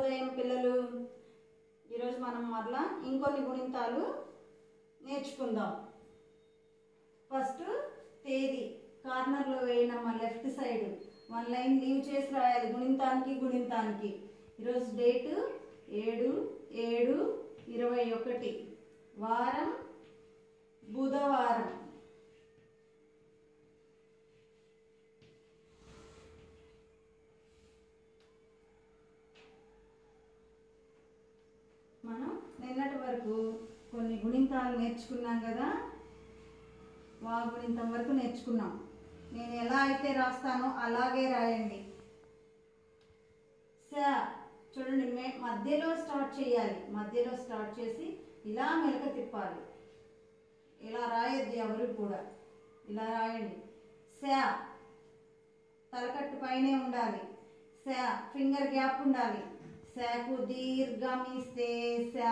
శుభోదయం పిల్లలు ఈరోజు మనం మరలా ఇంకొన్ని గుణింతాలు నేర్చుకుందాం ఫస్ట్ తేదీ కార్నర్లో వేయడం left side one line leave చేసి రాయాలి గుణింతానికి గుణింతానికి ఈరోజు డేటు ఏడు ఏడు ఇరవై ఒకటి వారం బుధవారం మనం నిన్నటి వరకు కొన్ని గుణింతాలు నేర్చుకున్నాం కదా వా గుణింతం వరకు నేర్చుకున్నాం నేను ఎలా అయితే రాస్తానో అలాగే రాయండి సా చూడండి మే మధ్యలో స్టార్ట్ చేయాలి మధ్యలో స్టార్ట్ చేసి ఇలా మెలక తిప్పాలి ఇలా రాయొద్దు ఎవరు కూడా ఇలా రాయండి సా తలకట్టు పైనే ఉండాలి సా ఫింగర్ గ్యాప్ ఉండాలి శాకు దీర్ఘమిస్తే సా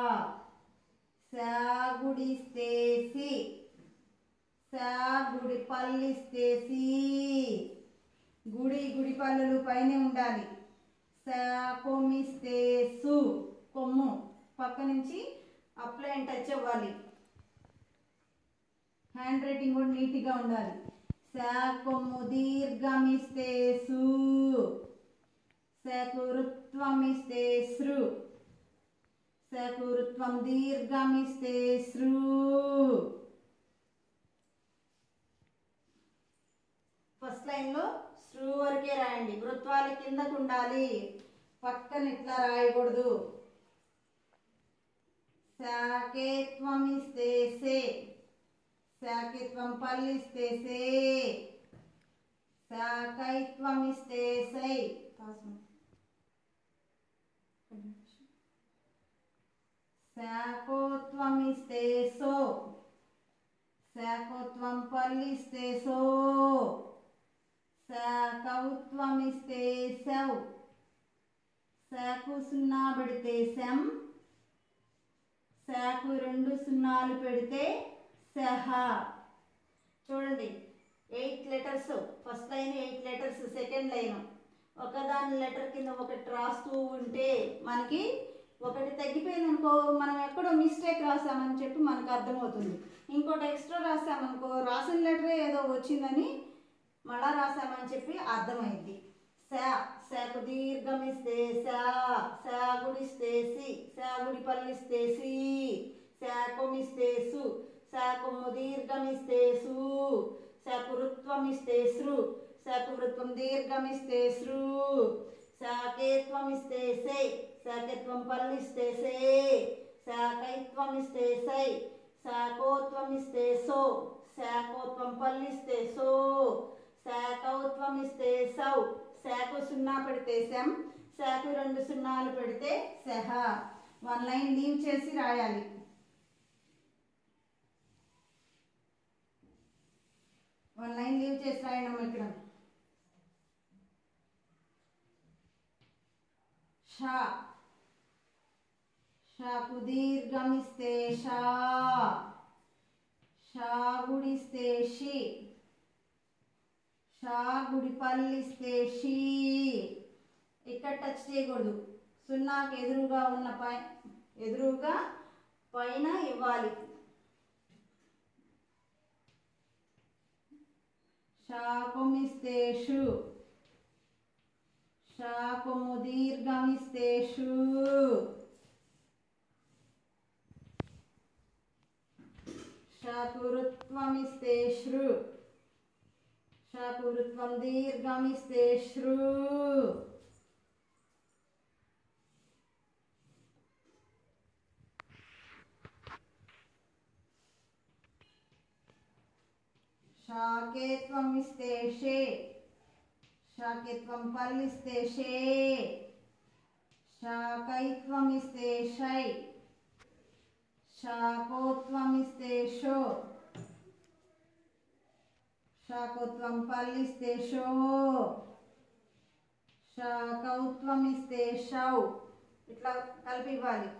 సా గుడిస్తే సి సా గుడి పల్లిస్తే సి గుడి గుడి పల్లులు పైనే ఉండాలి సా కొమ్మిస్తే సు కొమ్ము పక్క నుంచి అప్లై అండ్ టచ్ అవ్వాలి హ్యాండ్ రైటింగ్ కూడా నీట్గా ఉండాలి సా కొమ్ము దీర్ఘమిస్తే సు సకురుత్వమిస్తే సృ సకురుత్వం దీర్ఘమిస్తే సృ ఫస్ట్ లైన్లో సృ వరకే రాయండి వృత్వాల కిందకు ఉండాలి పక్కన ఇట్లా రాయకూడదు శాకేత్వం ఇస్తే సే శాకేత్వం పల్లిస్తే సే శాకైత్వం ఇస్తే సై శాకోత్వం ఇస్తే సో శాకోత్వం పల్లిస్తే సో శాకౌత్వం ఇస్తే సౌ శాకు సున్నా పెడితే శం శాకు రెండు సున్నాలు పెడితే సహ చూడండి eight letters first line eight letters second line ఒకదాని లెటర్ కింద ఒకటి రాస్తూ ఉంటే మనకి ఒకటి తగ్గిపోయింది అనుకో మనం ఎక్కడో మిస్టేక్ రాసామని చెప్పి మనకు అర్థమవుతుంది ఇంకోటి ఎక్స్ట్రా రాసామనుకో రాసిన లెటరే ఏదో వచ్చిందని మళ్ళా రాసామని చెప్పి అర్థమైంది శా శాకు దీర్ఘమిస్తే శా శా గుడిస్తే సి శా గుడి పల్లిస్తే సి శాకొమిస్తే సు శాకొమ్ము దీర్ఘమిస్తే సు శాకురుత్వమిస్తే సృ శాకువృత్వం దీర్ఘమిస్తే సృ శాకేత్వమిస్తే సే శాకేత్వం పల్లిస్తే సే శాకైత్వమిస్తే సై శాకోత్వమిస్తే సో శాకోత్వం పల్లిస్తే సో శాకౌత్వమిస్తే సౌ శాకు సున్నా పెడితే శం శాకు రెండు సున్నాలు పెడితే సహ వన్ లైన్ లీవ్ చేసి రాయాలి వన్ లైన్ లీవ్ చేసి రాయడం ఇక్కడ షా షాకు దీర్ఘమిస్తే షా షా గుడిస్తే షి షా గుడి పల్లిస్తే షీ ఇక్కడ టచ్ చేయకూడదు సున్నాకు ఎదురుగా ఉన్న పై ఎదురుగా పైన ఇవ్వాలి శాకమిస్తే షు శాకము దీర్ఘమిస్తే షు శాకురుత్వమిస్తే శ్రు శాకురుత్వం దీర్ఘమిస్తే శ్రు శాకేత్వం ఇస్తే షే శాకేత్వం పల్లిస్తే షే శాకైత్వం ఇస్తే షై శాకోత్వం ఇస్తే షో శాకోత్వం పల్లిస్తే షో శాకౌత్వం ఇస్తే షౌ ఇట్లా కలిపి ఇవ్వాలి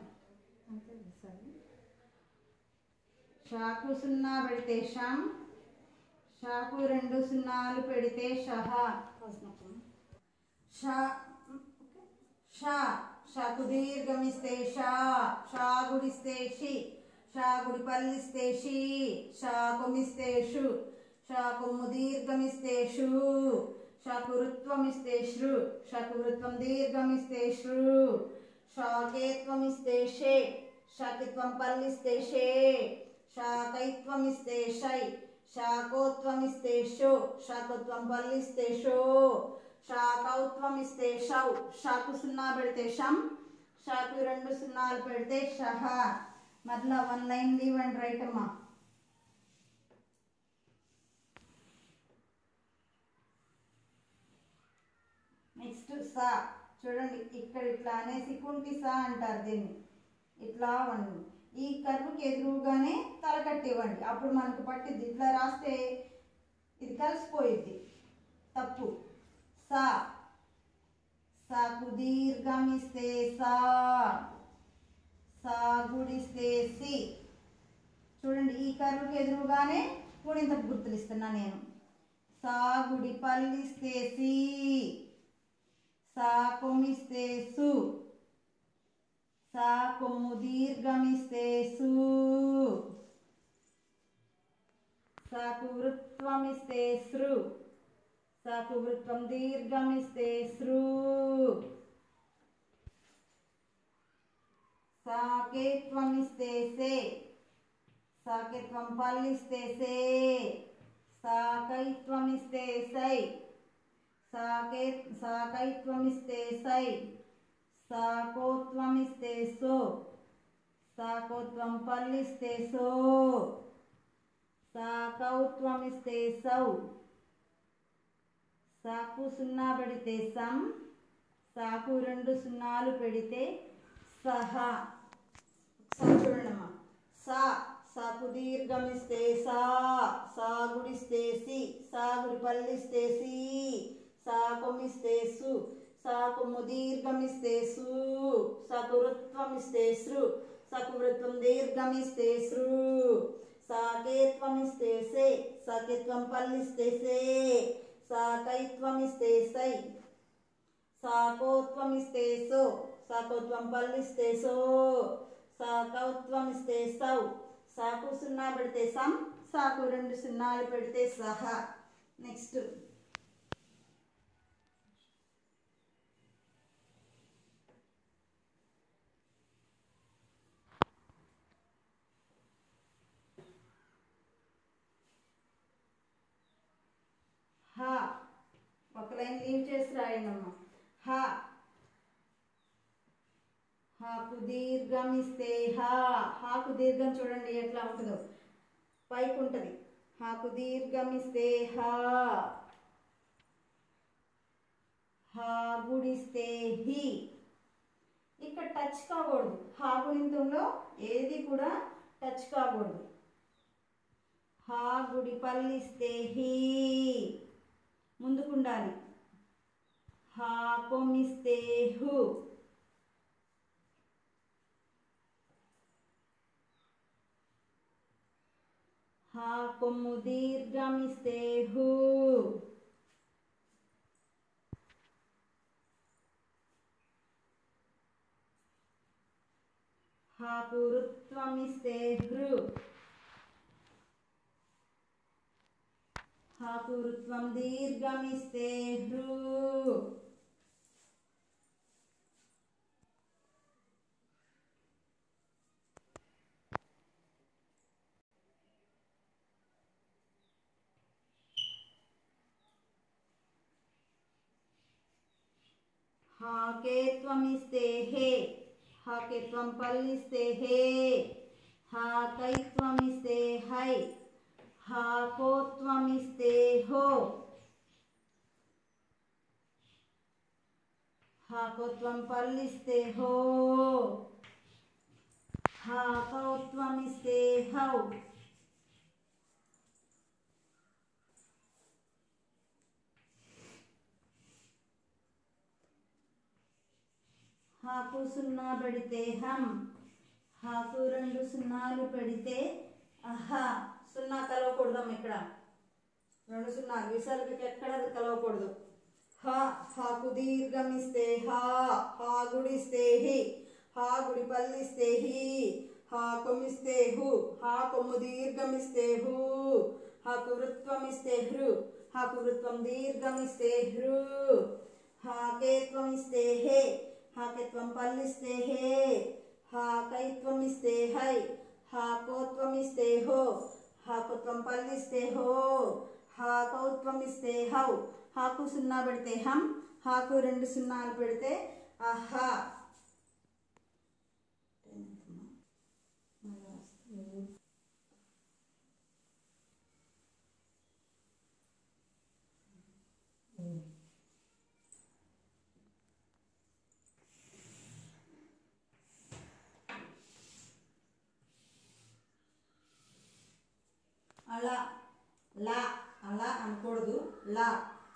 షాకు సున్నా పెడితే షం షాకు రెండు సున్నాలు పెడితే షహ షా షా షాకు దీర్ఘమిస్తే షా షా గుడిస్తే షి షా గుడి పల్లిస్తే షి షా కొమ్మిస్తే షు షా కొమ్ము దీర్ఘమిస్తే షు షాకు రుత్వమిస్తే శృ షాకు వృత్వం దీర్ఘమిస్తే శృ షాకేత్వమిస్తే షే షాకిత్వం పల్లిస్తే షే శాకైత్వమిస్తే షై శాకోత్వమిస్తే షో శాకోత్వం పల్లిస్తే షో శాకౌత్వమిస్తే షౌ షాకు సున్నా పెడితే షం షాకు రెండు సున్నాలు పెడితే షహ మరలా one line leave and write అమ్మా నెక్స్ట్ సా చూడండి ఇక్కడ ఇట్లా అనేసి కుంటి సా అంటారు దీన్ని ఇట్లా వండి ఈ కర్వ్కి ఎదురుగానే తలకట్టి ఇవ్వండి అప్పుడు మనకు పట్టిద్ది ఇట్లా రాస్తే ఇది కలిసిపోయిద్ది తప్పు సా సాకు దీర్ఘమిస్తే సా సా గుడిస్తే సి చూడండి ఈ కర్వ్కి ఎదురుగానే కూడింత గుర్తులు ఇస్తున్నా నేను సా గుడి పల్లిస్తే సి సా కొమ్మిస్తే సు సా కొమ్ము దీర్ఘమిస్తే సు సాకు వృత్వమిస్తే సృ సాకు వృత్వం దీర్ఘమిస్తే సృ సాకేత్వమిస్తే సే సాకేత్వం పల్లిస్తే సే సాకైత్వమిస్తే సై సాకే సాకైత్వమిస్తే సై సాకోత్వమిస్తే సో సాకోత్వం పల్లిస్తే సో సాకౌత్వమిస్తే సౌ సాకు సున్నా పెడితే సం సాకు రెండు సున్నాలు పెడితే సహ ఒకసారి చూడండమ్మా సా సాకు దీర్ఘమిస్తే సా సా గుడిస్తే సి సా గుడి పల్లిస్తే సి సా కొమ్మిస్తే సు సా కొమ్ము దీర్ఘమిస్తే సు సాకు వృత్వమిస్తే సృ సాకు వృత్వం దీర్ఘమిస్తే సృ సాకేత్వమిస్తే సే సాకేత్వం పల్లిస్తే సే సాకైత్వమిస్తే సై సాకోత్వమిస్తే సో సాకోత్వం పల్లిస్తే సో సాకౌత్వమిస్తే సౌ సాకు సున్నా పెడితే సం సాకు రెండు సున్నాలు పెడితే సహ నెక్స్ట్ హా ఒక లైన్ లీవ్ చేసి రాయండమ్మా హా హాకు దీర్ఘం ఇస్తే హా హాకు దీర్ఘం చూడండి ఎట్లా ఉంటుందో పైకి ఉంటుంది హాకు దీర్ఘం ఇస్తే హా హా గుడిస్తే హి ఇక్కడ టచ్ కాకూడదు హా గుణితంలో ఏది కూడా టచ్ కాకూడదు హా గుడి పల్లిస్తే హీ ముందుకుండాలి హా కొమ్మిస్తే హు హా కొమ్ము దీర్ఘమిస్తే హు హాకు రుత్వమిస్తే హృ హాకు రుత్వం దీర్ఘమిస్తే హృ హాకేత్వమిస్తే హే హాకేత్వం పల్లిస్తే హే హాకైత్వమిస్తే హై హాకోత్వమిస్తే హో హాకోత్వం పల్లిస్తే హో హాకౌత్వమిస్తే హౌ హాకు సున్నా పెడితే హం హాకు రెండు సున్నాలు పెడితే అహా సున్నా కలవకూడదమ్మ ఇక్కడ రెండు సున్నాలు విసర్గకి ఎక్కడ అది కలవకూడదు హా హాకు దీర్ఘమిస్తే హా హా గుడిస్తే హి హా గుడి పల్లిస్తే హి హా కొమ్మిస్తే హు హా కొమ్ము దీర్ఘమిస్తే హు హాకు వృత్వమిస్తే హృ హాకు వృత్వం దీర్ఘమిస్తే హృ హాకేత్వం ఇస్తే హే హాకేత్వం పల్లిస్తే హే హాకైత్వం ఇస్తే హై హాకోత్వం ఇస్తే హో హాకుత్వం పల్లిస్తే హో హాకౌత్వం ఇస్తే హౌ హాకు సున్నా పెడితే హం హాకు రెండు సున్నాలు పెడితే అహా అలా లా అలా అనకూడదు లా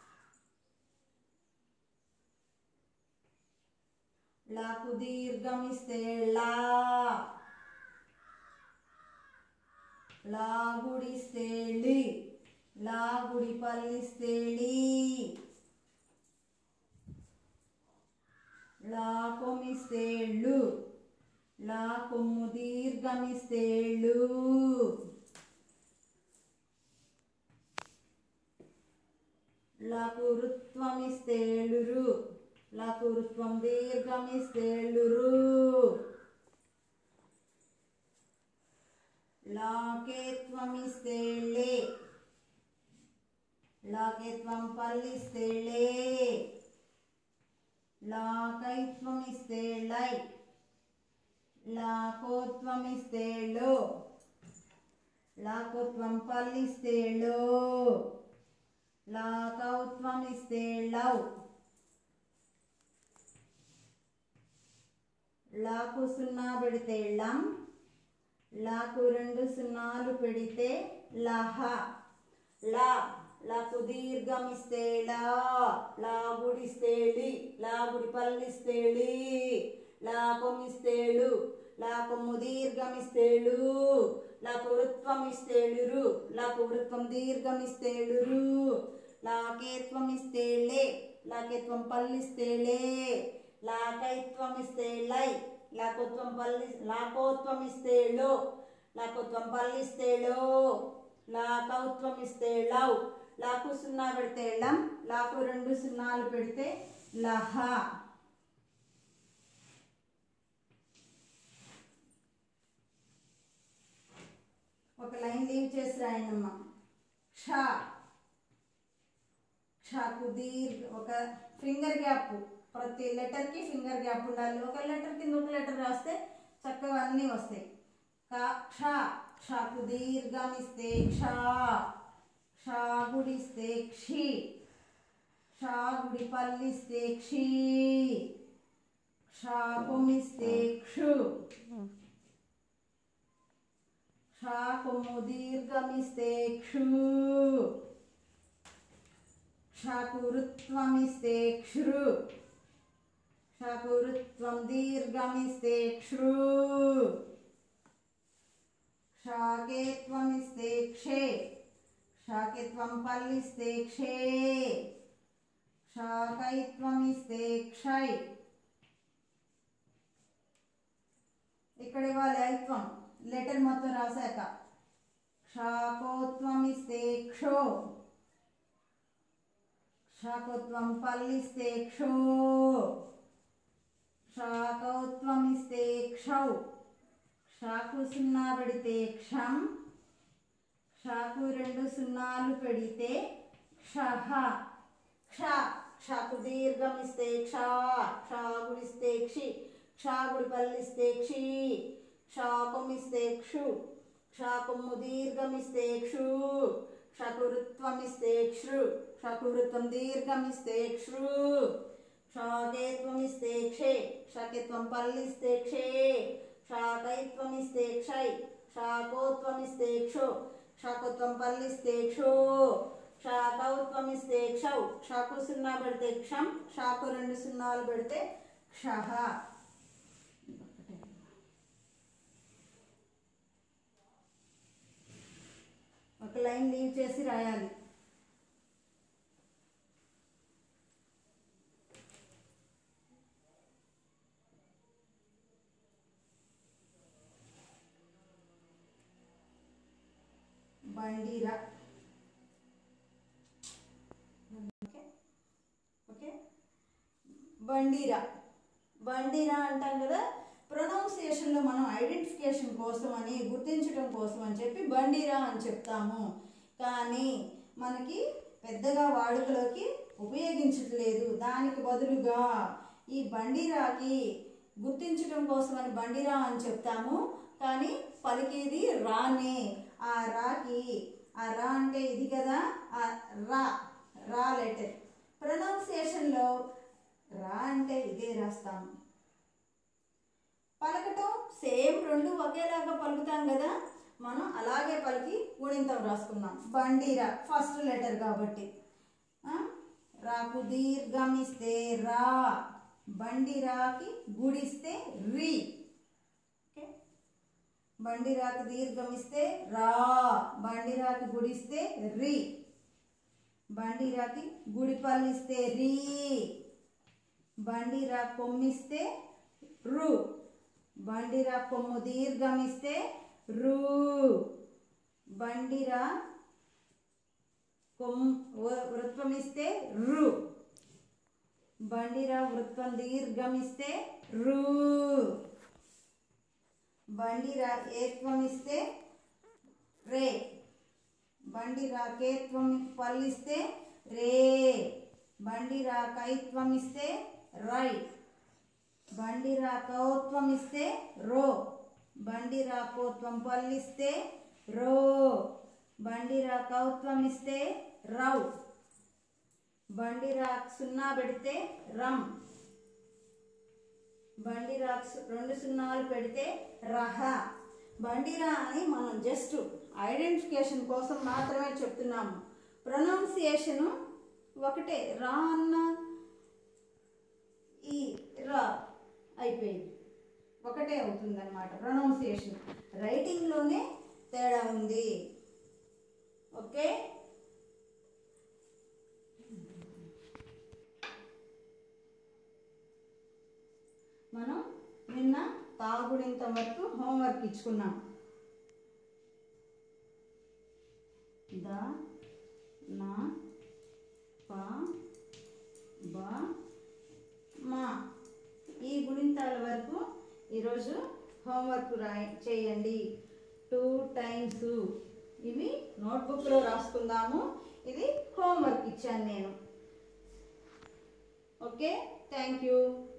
లాకు దీర్ఘమిస్తే లా లా గుడిస్తే లి లా గుడి పల్లిస్తే లి లా కొమిస్తే లు లా కొమ్ము దీర్ఘమిస్తే లు లాకు రుత్వమిస్తే లురు లాకు రుత్వం దీర్ఘమిస్తే లురు లాకేత్వమిస్తే లే లాకేత్వం పల్లిస్తే లే లాకైత్వమిస్తే లై లాకోత్వమిస్తే లో లాకోత్వం పల్లిస్తే లో లాకౌత్వమిస్తే లవ్ లాకు సున్నా పెడితే లం లాకు రెండు సున్నాలు పెడితే లహ లా లాకు దీర్ఘమిస్తే లా లా గుడిస్తే లి లా గుడి పల్లిస్తే లి లా కొమ్మిస్తేళు లా కొమ్ము దీర్ఘమిస్తేళు లాకు వృత్వమిస్తేళురు లాకు వృత్వం దీర్ఘమిస్తేళురు లాకేత్వమిస్తేళే లాకేత్వం పల్లిస్తేళే లాకైత్వమిస్తే లై లాకోత్వం పల్లి లాకోత్వమిస్తేళో లాకోత్వం పల్లిస్తేళో లాకౌత్వమిస్తే లవ్ లాకు సున్నా పెడితే లం లాకు రెండు సున్నాలు పెడితే లహ ఒక లైన్ లీవ్ చేసి రాయనమ్మ క్ష క్షకు దీర్ఘ ఒక ఫింగర్ గ్యాప్ ప్రతి లెటర్కి ఫింగర్ గ్యాప్ ఉండాలి ఒక లెటర్ కింద ఒక లెటర్ రాస్తే చక్కగా అన్నీ వస్తాయి క క్ష క్షకు దీర్ఘం ఇస్తే క్ష క్ష గుడిస్తే క్షి క్ష గుడి పల్లిస్తే క్షి క్ష కొమ్మిస్తే క్షు క్ష కొమ్ము దీర్ఘమిస్తే క్షు క్షకురుత్వమిస్తే క్షృ క్షకురుత్వం దీర్ఘమిస్తే క్షృ క్షాకేత్వమిస్తే క్షే క్షాకేత్వం పల్లిస్తే క్షే క్షాకైత్వమిస్తే క్షై ఇక్కడ ఇవ్వాలి ఐత్వం లెటర్ మొత్తం రాశాక క్షాకోత్వమిస్తే క్షో క్షాకోత్వం పల్లిస్తే క్షో క్షాకౌత్వమిస్తే క్షౌ క్షాకు సున్నా పెడితే క్షం క్షాకు రెండు సున్నాలు పెడితే క్షహ క్ష క్షాకు దీర్ఘమిస్తే క్ష క్ష గుడిస్తే క్షి క్ష గుడి పల్లిస్తే క్షి క్షాకమిస్తే క్షు క్షాకము దీర్ఘమిస్తే క్షు క్షకురుత్వమిస్తే క్షృ క్షకురుత్వం దీర్ఘమిస్తే క్షృ క్షాకేత్వమిస్తే క్షే క్షకేత్వం పల్లిస్తే క్షే క్షాకైత్వమిస్తే క్షై క్షాకోత్వమిస్తే క్షో క్షాకోత్వం పల్లిస్తే క్షో క్షాకౌత్వమిస్తే క్షౌ క్షాకు సున్నా పెడితే క్షం క్షాకు రెండు సున్నాలు పెడితే క్షహ ఒక లైన్ లీవ్ చేసి రాయాలి బండిరా ఓకే ఓకే బండిరా బండిరా అంటాం కదా ప్రొనౌన్సియేషన్లో మనం ఐడెంటిఫికేషన్ కోసం అని గుర్తించడం కోసం అని చెప్పి బండిరా అని చెప్తాము కానీ మనకి పెద్దగా వాడుకలోకి ఉపయోగించట్లేదు దానికి బదులుగా ఈ బండిరాకి గుర్తించడం కోసం అని బండిరా అని చెప్తాము కానీ పలికేది రానే ఆ రాకి ఆ రా అంటే ఇది కదా ఆ రా రా లెటర్ ప్రొనౌన్సియేషన్లో రా అంటే ఇదే రాస్తాము పలకటం సేమ్ రెండు ఒకేలాగా పలుకుతాం కదా మనం అలాగే పలికి గుణింతం రాసుకున్నాం బండిరా ఫస్ట్ లెటర్ కాబట్టి ఆ? రాకు దీర్ఘమిస్తే రా బండిరాకి గుడిస్తే రి ఓకే బండిరాకి దీర్ఘమిస్తే రా బండిరాకి గుడిస్తే రి బండిరాకి గుడి పల్లిస్తే రీ బండిరా కొమ్మిస్తే రు బండిరా కొమ్ము దీర్ఘమిస్తే రు బండిరా కొమ్ వ- వృత్వమిస్తే రు బండిరా వృత్వం దీర్ఘమిస్తే రు బండిరా ఏత్వమిస్తే రే బండిరా కేత్వం పల్లిస్తే రే బండిరా కైత్వం ఇస్తే రై బండిరా కౌత్వం ఇస్తే రో బండిరా కోత్వం పల్లిస్తే రో బండిరా కౌత్వం ఇస్తే రౌ బండిరా సున్నా పెడితే రమ్ బండిరా సు- రెండు సున్నాలు పెడితే రహ బండిరా అని మనం జస్ట్ ఐడెంటిఫికేషన్ కోసం మాత్రమే చెప్తున్నాము ప్రొనౌన్సియేషను ఒకటే రా అన్న ఈ రా అయిపోయింది ఒకటే అవుతుంది అనమాట ప్రొనౌన్సియేషన్ రైటింగ్లోనే తేడా ఉంది ఓకే మనం నిన్న తాగుడింత వరకు హోంవర్క్ ఇచ్చుకున్నాం ద నా ప బ మా ఈ గుణింతాల వరకు ఈరోజు హోంవర్క్ రాయి చేయండి టూ టైమ్స్ ఇవి నోట్బుక్లో రాసుకుందాము ఇది హోంవర్క్ ఇచ్చాను నేను ఓకే థ్యాంక్ యూ